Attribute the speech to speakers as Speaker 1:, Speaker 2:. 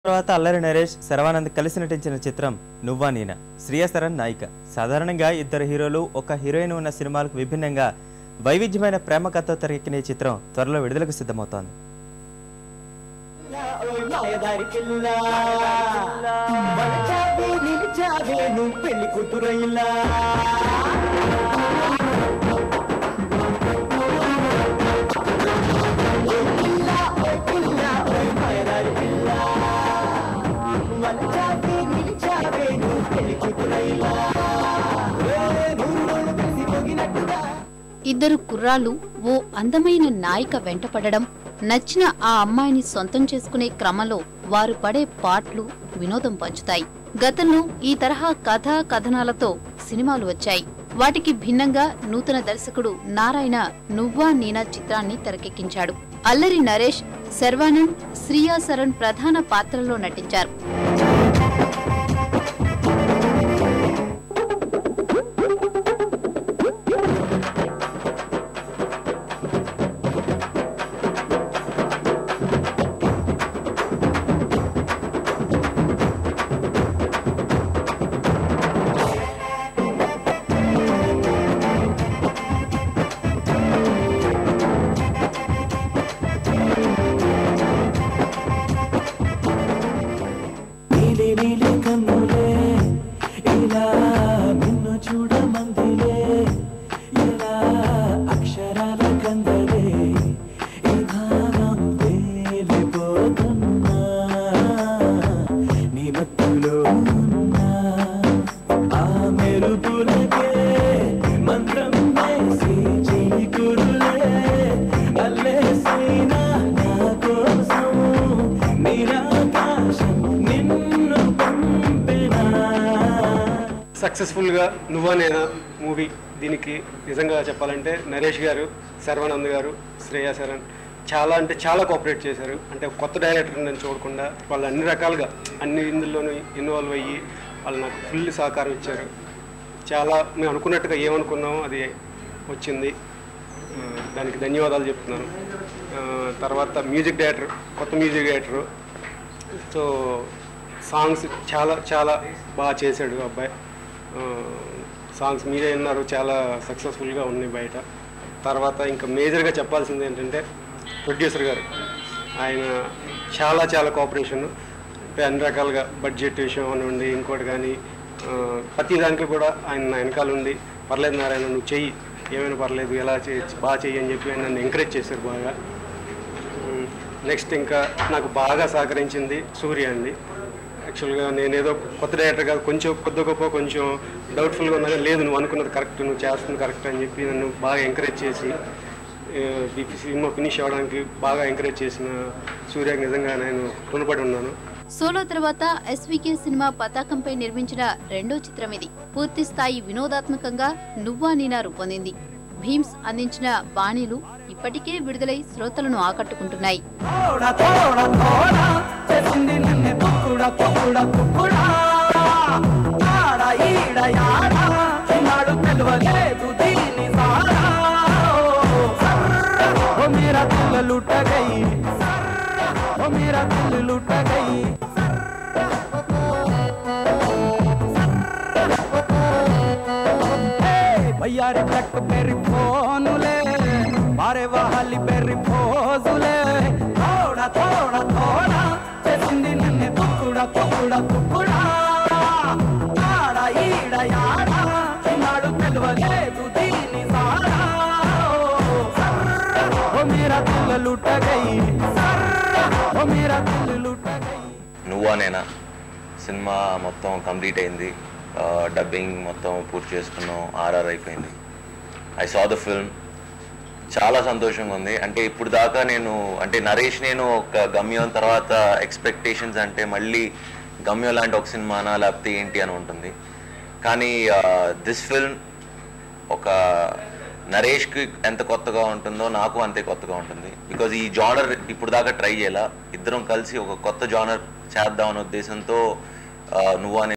Speaker 1: తర్వాత అల్లరి నరేష్ శరవానంద్ కలిసి నటించిన చిత్రం నువ్వా నీనా శ్రీయసరన్ నాయిక సాధారణంగా ఇద్దరు హీరోలు ఒక హీరోయిన్ ఉన్న సినిమాలకు విభిన్నంగా వైవిధ్యమైన ప్రేమ కథతో తెరకెక్కిన ఈ చిత్రం త్వరలో విడుదలకు సిద్ధమవుతోంది
Speaker 2: ఓయ్ మాయదారి పిల్ల వలచావే నిలిచావే నువ్వు పెళ్లి కూతురయ్యలా ఓయ్ పిల్ల, ఓయ్ పిల్ల, ఓయ్ మాయదారి పిల్ల. వలచావే నిలిచావే నువ్వు పెళ్లి కూతురయ్యలా ఏ నూరు రోజులు కలిసి పోగినట్టుగా
Speaker 3: ఇద్దరు కుర్రాళ్ళు ఓ అందమైన నాయిక వెంటపడడం నచ్చిన ఆ అమ్మాయిని సొంతం చేసుకునే క్రమంలో వారు పడే పాటలు వినోదం పంచుతాయి గతంలో ఈ తరహా కథా కథనాలతో సినిమాలు వచ్చాయి వాటికి భిన్నంగా నూతన దర్శకుడు నారాయణ నువ్వా నీనా చిత్రాన్ని తెరకెక్కించాడు అల్లరి నరేష్ శర్వానంద్ శ్రియా సరణ్ ప్రధాన పాత్రల్లో నటించారు
Speaker 2: నీలి నీలి కన్నులే ఇలా నిన్ను చూడమందిలే ఇలా అక్షరాల కందలే ఈ భావం తేలిపోతున్నా నీ మత్తులో ఉన్నా ఆ మెరుపులకే మంత్రం వేసి చీకురులే అల్లేసైనా నా కోసం నిరాకాశం నిన్ను పంపినా
Speaker 4: సక్సెస్ఫుల్గా నువ్వా నేనా మూవీ దీనికి నిజంగా చెప్పాలంటే నరేష్ గారు శర్వానంద్ గారు శ్రేయా శరణ్ చాలా అంటే చాలా కోఆపరేట్ చేశారు అంటే కొత్త డైరెక్టర్ నేను చూడకుండా వాళ్ళు అన్ని రకాలుగా అన్ని ఇందులోనూ ఇన్వాల్వ్ అయ్యి వాళ్ళు నాకు ఫుల్ సహకారం ఇచ్చారు చాలా మేము అనుకున్నట్టుగా ఏమనుకున్నామో అది వచ్చింది ఆ, దానికి ధన్యవాదాలు చెప్తున్నాను ఆ, తర్వాత మ్యూజిక్ డైరెక్టర్ కొత్త మ్యూజిక్ డైరెక్టరు సో సాంగ్స్ చాలా చాలా బాగా చేశాడు ఆ అబ్బాయి ఆ, సాంగ్స్ మీరే విన్నారు చాలా సక్సెస్ఫుల్గా ఉన్నాయి బయట తర్వాత ఇంకా మేజర్గా చెప్పాల్సింది ఏంటంటే ప్రొడ్యూసర్ గారు ఆయన చాలా చాలా కోఆపరేషన్ అన్ని రకాలుగా బడ్జెట్ విషయం అనివ్వండి ఇంకోటి కానీ ఆ, ప్రతి దాంట్లో కూడా ఆయన నా వెనకాల ఉండి పర్లేదు నారాయణ నువ్వు చెయ్యి ఏమైనా పర్లేదు ఎలా చేయొచ్చు బాగా చెయ్యి అని చెప్పి ఆయన నన్ను ఎంకరేజ్ చేశారు బాగా నెక్స్ట్ ఇంకా నాకు బాగా సహకరించింది సూర్య అండి యాక్చువల్గా నేను ఏదో కొత్త డైరెక్టర్ కాదు కొంచెం కొద్ది గొప్ప కొంచెం డౌట్ఫుల్గా ఉన్నా కానీ, లేదు నువ్వు అనుకున్నది కరెక్ట్ నువ్వు చేస్తుంది కరెక్ట్ అని చెప్పి నన్ను బాగా ఎంకరేజ్ చేసి ఆ, ఈ సినిమా ఫినిష్ అవ్వడానికి బాగా ఎంకరేజ్ చేసిన సూర్యకి నిజంగా నేను రుణపడి ఉన్నాను
Speaker 3: సోలో తర్వాత ఎస్వికే సినిమా పతాకంపై నిర్మించిన రెండో చిత్రం ఇది పూర్తి స్థాయి వినోదాత్మకంగా నువ్వా నీనా రూపొందింది భీమ్స్ అందించిన బాణీలు ఇప్పటికే విడుదలై శ్రోతలను ఆకట్టుకుంటున్నాయి
Speaker 2: తోడ తోడ తోడ చేసింది నిన్ను తుక్కుడ తుక్కుడ తుక్కుడా ఆడ ఈడ యాడ ఈనాడు తెలవలేదు దీని సారా సర్ర, ఓ మీరా దిల్ లुट गई సర్ర, ఓ మీరా దిల్ लुट गई భయ్యారి బ్లక్ బెర్రీ ఫోనులే మారే వాహాలి బెర్రీ ఫోజులే తోడ తోడ తోడ చేసింది నిన్ను తుక్కుడ తుక్కుడ తుక్కుడా ఆడ ఈడ యాడ ఈనాడు తెలవలేదు దీని సారా సర్ర, ఓ మీరా దిల్ लुट गई సర్ర, ఓ మీరా దిల్ लुट गई
Speaker 5: నువ్వా నేనా సినిమా మొత్తం కంప్లీట్ అయింది ఆ, డబ్బింగ్ మొత్తం పూర్తి చేసుకున్నాం ఆర్ఆర్ అయిపోయింది ఐ సా ద ఫిల్మ్ చాలా సంతోషంగా ఉంది అంటే ఇప్పుడు దాకా నేను అంటే నరేష్ నేను ఒక గమ్యం తర్వాత ఎక్స్పెక్టేషన్స్ అంటే మళ్ళీ గమ్యం లాంటి ఒక సినిమానా లేకపోతే ఏంటి అని ఉంటుంది కానీ దిస్ ఫిల్మ్ ఒక నరేష్కి ఎంత కొత్తగా ఉంటుందో నాకు అంతే కొత్తగా ఉంటుంది బికాజ్ ఈ జానర్ ఇప్పుడు దాకా ట్రై చేయాల ఇద్దరం కలిసి ఒక కొత్త జానర్ చేద్దాం అనే ఉద్దేశంతో ఆ, నువ్వు అనే